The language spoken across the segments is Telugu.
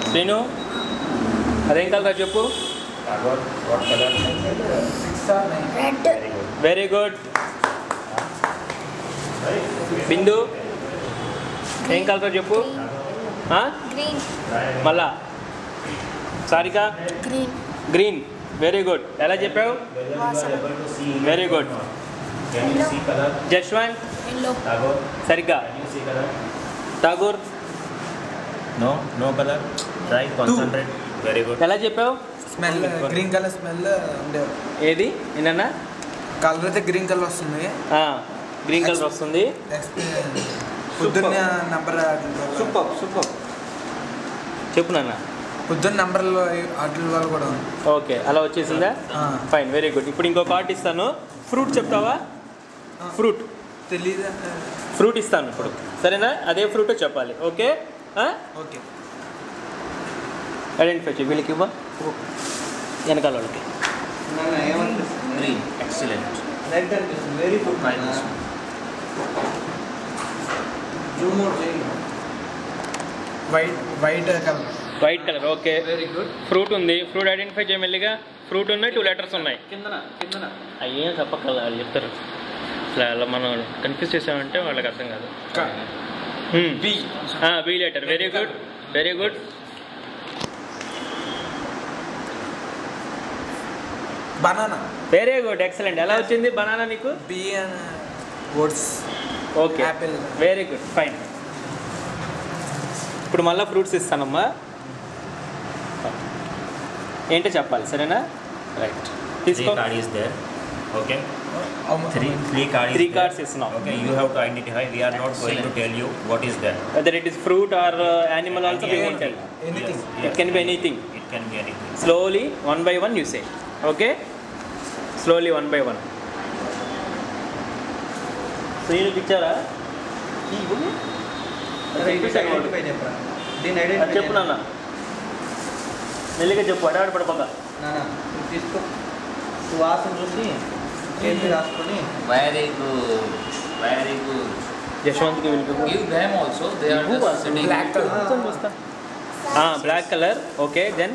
శ్రీను అదేం కలరా చెప్పు What, what color? Red very good Bindu ఏం కలరా చెప్పు ఆ? గ్రీన్ మళ్ళా Sarika green green very good ఎలా చెప్పావు వాసన very good Can you see color? Jaswanth yellow Tagore, సరిగ్గా can you see color? Tagore No, no color. Try, concentrate. Very good. ఎలా చెప్పావు స్మెల్ గ్రీన్ కలర్ స్మెల్ ఉండే ఏది ఏంటన్నా కలర్ అయితే గ్రీన్ కలర్ వస్తుంది గ్రీన్ కలర్ వస్తుంది నెక్స్ట్ పొద్దున్న నంబర్ సూపర్ సూపర్ చెప్పు నాన్న పొద్దున్న నంబర్లో వాటి వల్ల కూడా ఉంది ఓకే అలా వచ్చేసిందా ఆ. ఫైన్ వెరీ గుడ్ ఇప్పుడు ఇంకో కార్డ్ ఇస్తాను ఫ్రూట్ చెప్తావా ఫ్రూట్ తెలీదు ఫ్రూట్ ఇస్తాను ఇప్పుడు సరేనా అదే ఫ్రూట్ చెప్పాలి ఓకే ఓకే ఐడెంటిఫై చేయి వీళ్ళకి ఇవ్వ వెనకాల వాళ్ళకి నన్ను ఏమనిపిస్తుంది Green, excellent. రెడ్ అనిపిస్తుంది very good Try this one. Zoom out చేయండి white white colour white colour okay very good fruit ఉంది ఫ్రూట్ ఐడెంటిఫై చేయ మెల్లిగా ఫ్రూట్ ఉన్నాయి టూ లెటర్స్ ఉన్నాయి కిందన కిందన అవి ఏం చెప్పక్కల వాళ్ళు చెప్తారు ఇట్లా అలా మనం కన్ఫ్యూజ్ చేసామంటే వాళ్ళకి అర్థం కాదు B B letter very good very good banana very good excellent ఎలా వచ్చింది బనానా నీకు బి అని words okay Apple. Very good fine ఇప్పుడు మళ్ళీ ఫ్రూట్స్ ఇస్తానమ్మా ఏంటో చెప్పాలి సరేనా రైట్ Three తీసుకో card is there. Okay. Three, three card is three there. Cards ఇస్తున్నాం Okay, you have to identify. We are not going to tell you what is there. Whether it is fruit or animal also we won't tell anything Yes, it yes. Can be anything It can be anything. Slowly one by one you say okay slowly one by one Srinu పిచ్చారా ఐడెంటిఫై చెప్పరా దీని అది ఐడెంటిఫై చెప్పు నాన్న మెల్లిగా చెప్పు అడాడు పడపక నాన్న ఇది తీసుకో నువ్వు వాసన చూసి చేతి రాసుకొని Very good. Very good. యశ్వంత్కి వెళ్ళి Give them also. They are Who just was sitting. black color. Black colour okay then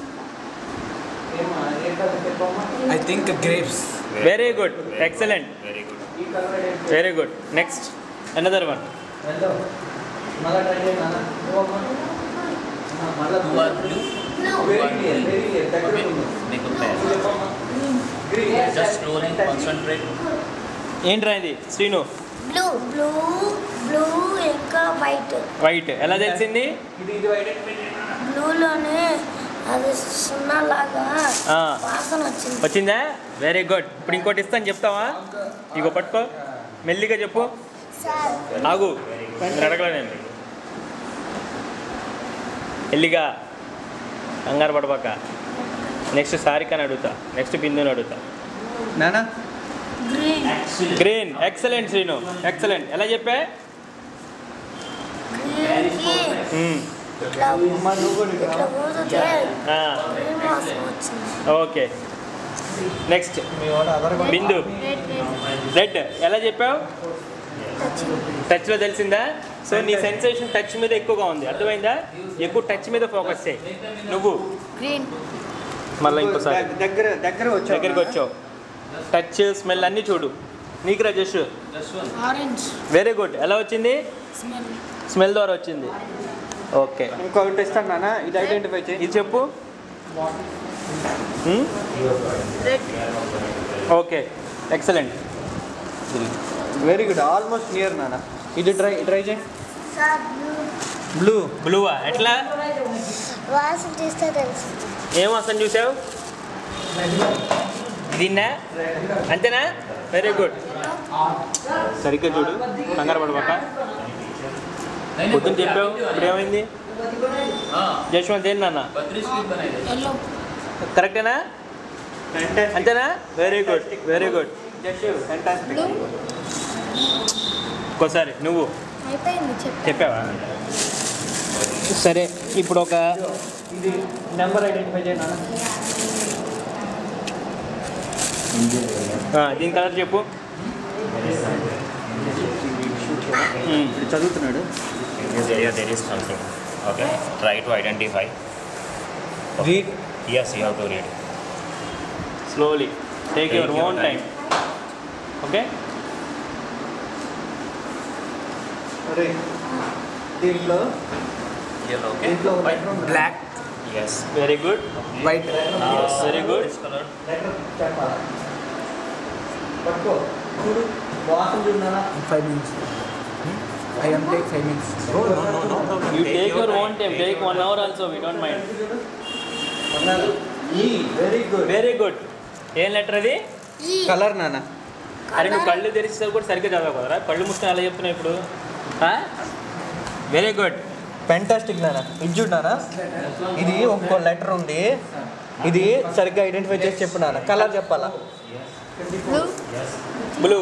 ఏమా ఏ కలర్ చెప్పమ్మా I think grapes very good excellent Very good. ఈ colour identify very good next another one వెళ్దాం మళ్ళా ట్రై చేయండి నాన్న నువ్వమ్మా అమ్మా, మళ్ళా Two are blue. Very clear very clear దగ్గర Okay. ఉంది Make a pair. నువ్వు చెప్పమ్మా గ్రీన్ Just slowly concentrate. ఏంట్రా ఇది శ్రీను బ్లూ బ్లూ బ్లూ ఇంకా వైట్ వైట్ ఎలా తెలిసింది ఇది ఇది ఐడెంటిఫై బ్లూలోనే అది సున్నాలాగా ఆ. వాసన వచ్చింది వచ్చిందా వెరీ గుడ్ ఇప్పుడు ఇంకోటి ఇస్తాను చెప్తావా ఇగో పట్టుకో మెల్లిగా చెప్పు సార్ ఆగు నేను అడగలే నేను ఎల్లిగా కంగారు పడబాక నెక్స్ట్ సారికని అడుగుతా నెక్స్ట్ బిందుని అడుగుతా నానా green green excellent Srinu excellent ఎలా చెప్పా గ్రీన్కి మ్మ్. ఇట్లా ఇట్లా ఊదితే ఆ, గ్రీన్ వాసన వచ్చింది ఓకే నెక్స్ట్ మీ వాడు Aadhaar card Bindu red red red ఎలా చెప్పావు వచ్చింది టచ్లో తెలిసిందా సో నీ సెన్సేషన్ టచ్ మీద ఎక్కువగా ఉంది అర్థమైందా ఎక్కువ టచ్ మీద ఫోకస్ చేయి నువ్వు గ్రీన్ మళ్ళీ ఇంకోసారి దగ్గర దగ్గర వచ్చా దగ్గరికి వచ్చావు టచ్ స్మెల్ అన్నీ చూడు నీకు Rajesh Just one. Orange very good ఎలా వచ్చింది స్మెల్ స్మెల్ ద్వారా వచ్చింది ఓకే ఇంకొకటి ఇస్తాను నాన్న ఇది ఐడెంటిఫై చేయి ఇది చెప్పు red okay excellent very good almost near నాన్న ఇది ట్రై ట్రై చేయి సార్ బ్లూ బ్లూ బ్లూవా ఎట్లా వాసన తీస్తే తెలుసు ఏం అసలు చూసావు దీన్నా అంతేనా వెరీ గుడ్ సరిగ్గా చూడు కంగారు పడబాక పొద్దున్న చెప్పావు ఇప్పుడు ఏమైంది हाँ. జశ్వంత్ ఏంటి నాన్న बत्रीस की बनाई दे. ఎల్లో కరెక్టేనా అంతేనా very good very good blue ఇంకోసారి నువ్వు అయిపోయింది చెప్పు చెప్పావా సరే ఇప్పుడు ఒక ఇది నెంబర్ ఐడెంటిఫై చేయి నాన్న ఆ, దీని కలర్ చెప్పు మ్మ్. చదువుతున్నాడు In this area, there is something. Okay. Try to identify. Read. Yes, you have to read. Slowly take your Take your own time time. Okay అరే దీంట్లో Yellow. Okay. దీంట్లో black Yes. Very good white Yes. Very good Which color? Letter చెప్పాలా పట్టుకో చూడు వాసన చూడాలా five minutes I am take five minutes No, no, no, no problem. You take your own time take one hour also we don't mind ఈ వెరీ గుడ్ వెరీ గుడ్ ఏం లెటర్ అది ఈ కలర్ నాన్న అరే నువ్వు కళ్ళు తెరిచేసరికి కూడా సరిగ్గా చదవవు కదరా కళ్ళు మూసుకొని అలా చెప్తున్నావు ఇప్పుడు వెరీ గుడ్ ఫెంటాస్టిక్ నాన్న ఇది చూడు నాన్న ఇది ఇంకో లెటర్ ఉంది ఇది సరిగ్గా ఐడెంటిఫై చేసి చెప్పు నాన్న కలర్ చెప్పాలా blue blue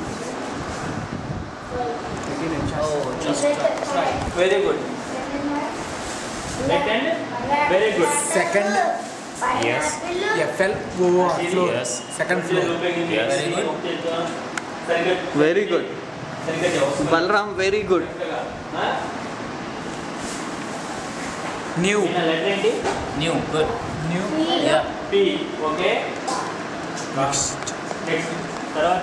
very good very good second Yes. F L O floor Yes. Second floor Yes. Very good Balaram very good new letter ఏంటి New. Good. New Yeah. P okay next తర్వాత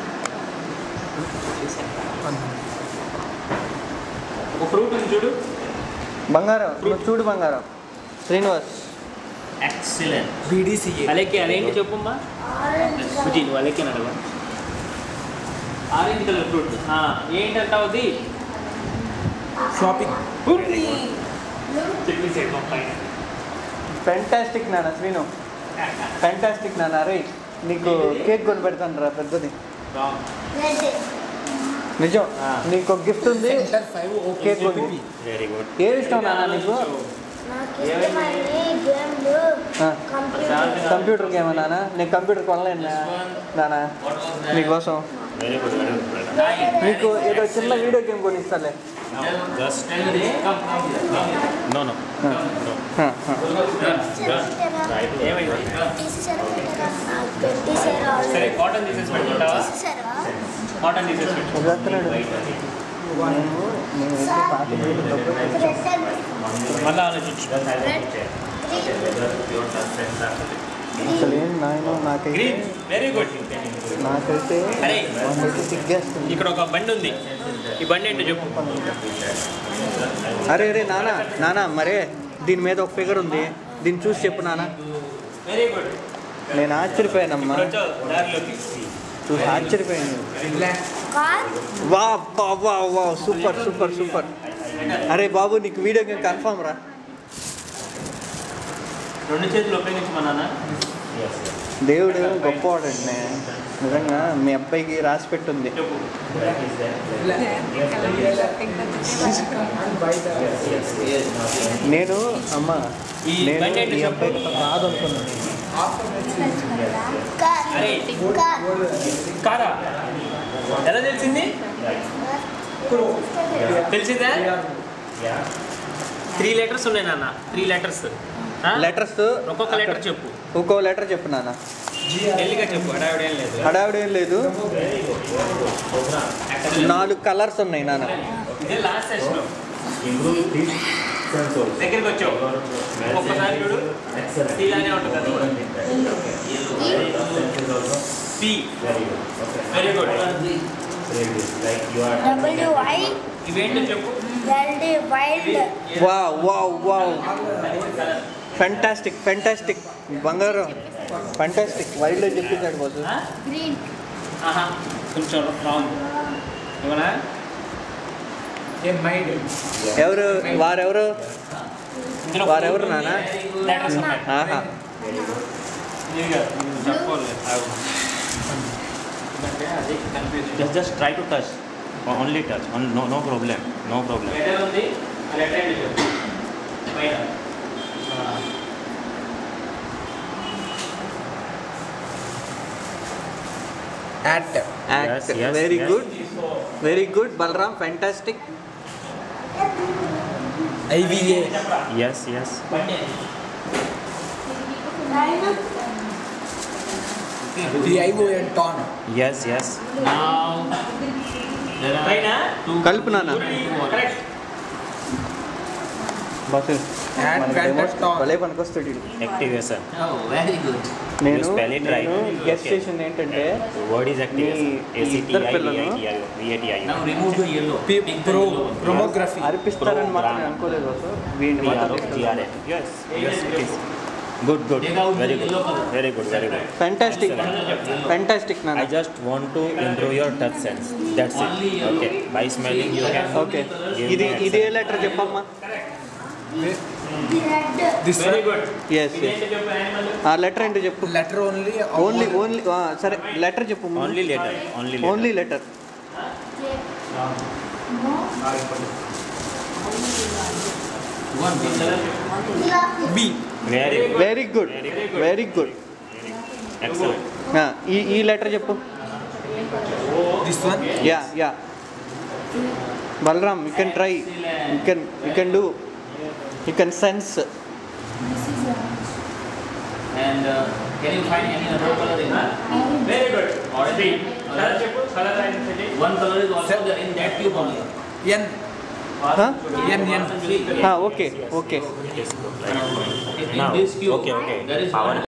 ఒక ఫ్రూట్ ఉంది చూడు బంగారం నువ్వు చూడు బంగారం శ్రీనివాస్ Excellent. బీడీసీఏ అలెక్కి అదేంటి చెప్పమ్మా సుజీ నువ్వు అలెక్కి అడగ ఆరెంజ్ కలర్ ఫ్రూట్ ఏంటంటావు అది షాపింగ్ చెప్పి సైడ్ పైన ఫెంటాస్టిక్ నాన్న శ్రీను ఫెంటాస్టిక్ నాన్న రే నీకు కేక్ కొని పెడతాను రా పెద్దది రెడ్ నిజం ఆ. నీకు ఒక గిఫ్ట్ ఉంది సెంటర్ ఫైవ్ ఓకే కేక్ ఉంది Very good. ఏది ఇష్టం నాన్న నీకు నాకు ఇష్టమైన గేమ్లు ఆ. కంప్యూటర్ కంప్యూటర్ గేమ్ నాన్న నేను కంప్యూటర్ కొనలేను నాన్న What was that? నీకోసం Very good. Very good. brother. Nine. నీకు ఏదో చిన్న వీడియో గేమ్ కొనిస్తాలే Now, just Tell me. Come, come here. Come here. no, no, ఆ. no. ఆ, ఆ. Try to ఏమైంది సరే తీసేసారా కాటన్ తీసేసి పెట్టుకుంటావా కాటన్ తీసేసి పెట్టు ఇది వస్తున్నాడు. నేను నేను వెళ్ళి పాత వీడియో డబ్బులు మళ్ళీ ఆలోచించు అసలు ఏం నాయన నాకైతే గ్రీన్ వెరీ గుడ్ నాకైతే అరే. నాకైతే సిగ్గేస్తుంది ఇక్కడ ఒక బండి ఉంది ఈ బండి ఏంటో చెప్పు అరే అరే నానా నానా మరే దీని మీద ఒక ఫిగర్ ఉంది దీన్ని చూసి చెప్పు నాన్న వెరీ గుడ్ నేను ఆశ్చర్యపోయానమ్మా ఇప్పుడు వచ్చావు దారిలోకి చూసి ఆశ్చర్యపోయాను కార్ వా వా వా వా సూపర్ సూపర్ సూపర్ అరే బాబు నీకు వీడియో గేమ్ కన్ఫామ్ రా రెండు చేతులు ఉపయోగించమన్నానా దేవుడు గొప్పవాడండి నిజంగా మీ అబ్బాయికి రాసి పెట్టుంది చెప్పు నేను అమ్మ ఈ నేను బండి ఏంటో ఈ చెప్పు. అబ్బాయికి కాదు అనుకున్నాను కార్ అరే కార్ కారా ఎలా తెలిసింది తెలిసిందా త్రీ లెటర్స్ ఉన్నాయి నాన్న త్రీ లెటర్స్ లెటర్స్ ఒక్కొక్క లెటర్ చెప్పు ఒక్కో లెటర్ చెప్పు నాన్న డెల్లీగా చెప్పు హడావిడి ఏం లేదు హడావిడేం లేదు నాలుగు కలర్స్ ఉన్నాయి నాన్న ఇదే లాస్ట్ సెషన్ దగ్గరికి వచ్చావు ఒక్కసారి చూడు ఇలానే ఉంటుంది అది P very good W I ఇవేంటో చెప్పు ఎల్డి వైల్డ్ వా వా వా ఫెంటాస్టిక్ ఫెంటాస్టిక్ బంగారం ఫెంటాస్టిక్ వైల్డ్ చెప్పించాడు బాసు గ్రీన్ ఆహా కొంచెం రాంగ్ ఏమన్నా ఏ మైండ్ ఎవరు వారెవరు ఇందులో వారెవరు నాన్న? లెటర్స్ ఉన్నాయి ఆహా ఇది కాదు, నువ్వు చెప్పాలి ఆగు. ఎందుకంటే అది confusion Just, just try to touch. Only touch. On, no, no problem. No problem. Letter ఉంది ఆ లెటర్ ఏంటి చెప్పు పైన act act Yes, yes, very yes. Good very good Balaram fantastic I V A Yes, yes. బండి D I O and tan Yes, yes. Now, there are పైన two. కలుపు నాన్న కరెక్ట్ బస్సు Add Pentatone. భలే పనికొస్తాడు వీడు. Activation. Oh, very good. నేను spell it right. నేను గెస్ట్ Okay. చేసింది ఏంటంటే Word is activation. మీ ఇద్దరు పిల్లలు Now remove the yellow. P- Pick the pro yellow one. promography. అరిపిస్తారని మాత్రం Program. నేను అనుకోలేదు బస్సు వీడిని మాత్రం తీసుకెళ్ళాలి. Yes, yes, it is. Good, good. Take out Very the good. yellow color. Very good, very good. Fantastic Yellow. Fantastic నాన్న I just want to improve your touch sense. That's Only it. yellow. Okay. By smelling, you can. Okay give ఇది me ఇదే accent. లెటర్ చెప్పమ్మా This very one, good yes ఇదేంటి చెప్పు యానిమల్ ఆ లెటర్ ఏంటో చెప్పు letter only. ఓన్లీ ఓన్లీ సరే లెటర్ చెప్పు Only letter. Only letter. Only letter One color. B. Very good. Very good very good Excellent. ఈ ఈ లెటర్ చెప్పు This one. Yeah yeah Balaram you can try you can you can do you can sense And uh, can you find any other color in that? Very good Orange. Colour చెప్పు colour identify One color is also there in that tube only. N. N, N. Okay okay In Now, this cube, okay, okay. there is Power one